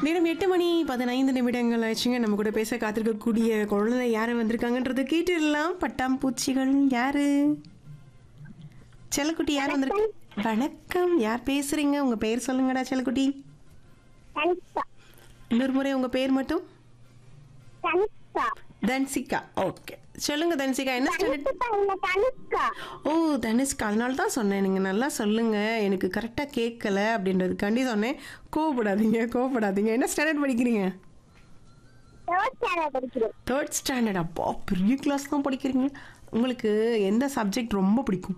நேரம் எட்டு மணி பதினைந்து நிமிடங்கள் ஆச்சுங்க நம்ம கூட பேச காத்திருக்கக்கூடிய குழந்தை யாரு வந்திருக்காங்கன்றதை கேட்டுடலாம் பட்டாம்பூச்சிகள் யாரு செல்லக்குட்டி யார் வந்திருக்கு வணக்கம் யார் பேசுறீங்க உங்க பேர் சொல்லுங்கடா செல்லக்குட்டி தனிஷா இன்னொரு முறை உங்க பேர் மட்டும் தனிஷா தன்சிகா ஓகே சொல்லுங்க தன்சிகா என்ன ஸ்டாண்டர்ட் தனிஷா இல்ல தனிஷ்கா ஓ தனுஷ்கா அதனால தான் சொன்னேன் நீங்கள் நல்லா சொல்லுங்க எனக்கு கரெக்டாக கேட்கல அப்படின்றதுக்காண்டி சொன்னேன் கோவப்படாதீங்க கோவப்படாதீங்க என்ன ஸ்டாண்டர்ட் படிக்கிறீங்க தேர்ட் ஸ்டாண்டர்ட் படிக்கிறேன் தேர்ட் ஸ்டாண்டர்ட் அப்பா பெரிய கிளாஸ் தான் படிக்கிறீங்க உங்களுக்கு எந்த சப்ஜெக்ட் ரொம்ப பிடிக்கும்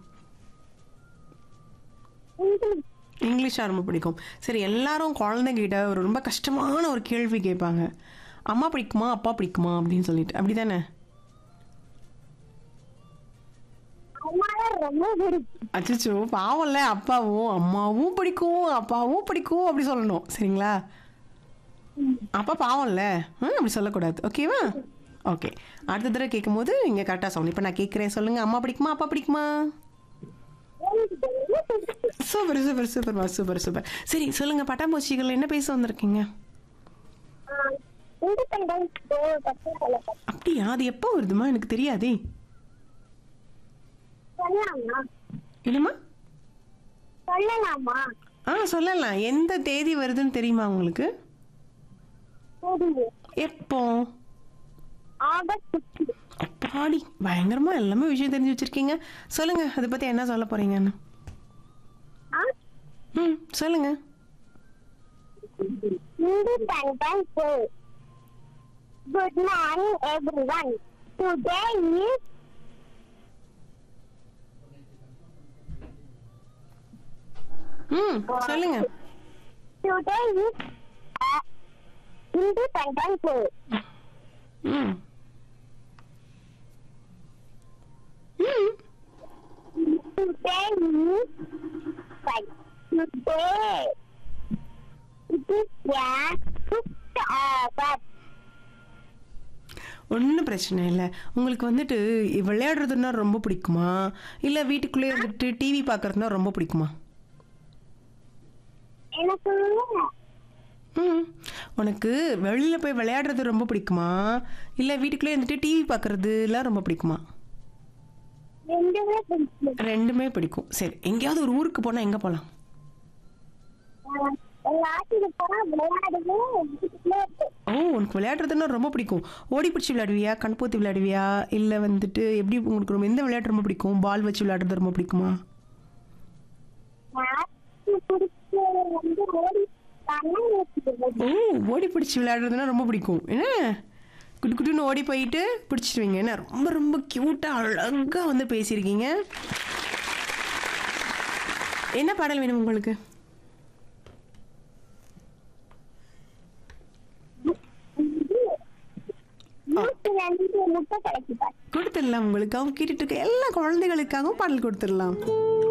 இங்கிலீஷ் இங்கிலீஷாக ரொம்ப பிடிக்கும் சரி எல்லாரும் குழந்தைகிட்ட ஒரு ரொம்ப கஷ்டமான ஒரு கேள்வி கேட்பாங்க அம்மா பிடிக்குமா அப்பா பிடிக்குமா அப்படின்னு சொல்லிட்டு அப்படி தானே அம்மாவை ரொம்ப பிடிக்கும் அச்சோ பாவம்ல அப்பாவும் அம்மாவும் பிடிக்கும் அப்பாவும் பிடிக்கும் அப்படி சொல்லணும் சரிங்களா அப்பா பாவம்ல ம், அப்படி சொல்லக்கூடாது ஓகேவா ஓகே அடுத்த தடவை கேட்கும்போது இங்கே கரெக்டாக சொல்லணும் இப்போ நான் கேட்குறேன் சொல்லுங்கள் அம்மா பிடிக்குமா அப்பா பிடிக்குமா super super super super super சரி சொல்லுங்கள் பட்டாம்பூச்சிகள் என்ன பேச வந்திருக்கீங்க இண்டிபெண்டன்ஸ் டே பத்தி சொல்லப்படும் அப்படியா அது எப்போ வருதுமா எனக்கு தெரியாதே சொல்லலாமா என்னம்மா சொல்லலாமா ஆ சொல்லலாம் எந்த தேதி வருதுன்னு தெரியுமா உங்களுக்கு தெரியும் எப்போ ஆகஸ்ட் ஃபிஃப்டி அப்பாடி பயங்கரமா எல்லாமே விஷயம் தெரிஞ்சு வச்சிருக்கீங்க சொல்லுங்க அதை பத்தி என்ன சொல்ல போறீங்கன்னு ம் சொல்லுங்க independence day good morning everyone today is ம் சொல்லுங்க டுடே இஸ் இண்டிபெண்டன்ஸ் டே ம் ம் Today is like today. It is yeah, fifth August. ஒன்றும் பிரச்சனை இல்லை உங்களுக்கு வந்துட்டு விளையாடுறதுன்னா ரொம்ப பிடிக்குமா இல்லை வீட்டுக்குள்ளே இருந்துட்டு டிவி பார்க்கறதுனா ரொம்ப பிடிக்குமா எனக்கு ம் உனக்கு வெளியில் போய் விளையாடுறது ரொம்ப பிடிக்குமா இல்லை வீட்டுக்குள்ளே இருந்துட்டு டிவி பார்க்கறதுலாம் ரொம்ப பிடிக்குமா ரெண்டுமே பிடிக்கும் ரெண்டுமே பிடிக்கும் சரி எங்கேயாவது ஒரு ஊருக்கு போனால் எங்கே போகலாம் எல்லாத்துக்கு போனா விளையாடுவேன் வீட்டுக்குள்ளே இருக்கு ஓ உனக்கு விளையாடுறதுன்னா ரொம்ப பிடிக்கும் ஓடி பிடிச்சி விளையாடுவியா கண்பூத்தி விளையாடுவியா இல்லை வந்துட்டு எப்படி உங்களுக்கு ரொம்ப எந்த விளையாட்டு ரொம்ப பிடிக்கும் பால் வச்சு விளையாடுறது ரொம்ப பிடிக்குமா எனக்கு பிடிச்சது வந்து ஓடி பண்ண ஓ ஓடி பிடிச்சி விளையாடுறதுன்னா ரொம்ப பிடிக்கும் என்ன குட்டு குட்டுன்னு ஓடி போயிட்டு பிடிச்சிருவீங்க என்ன ரொம்ப ரொம்ப க்யூட்டாக அழகாக வந்து பேசியிருக்கீங்க என்ன பாடல் வேணும் உங்களுக்கு நூத்தி ரெண்டு முட்டை கிடைக்குதா கொடுத்துடலாம் உங்களுக்கு அவங்க கேட்டுட்டு இருக்க எல்லா குழந்தைகளுக்காகவும் பாடல் கொடுத்துடலாம்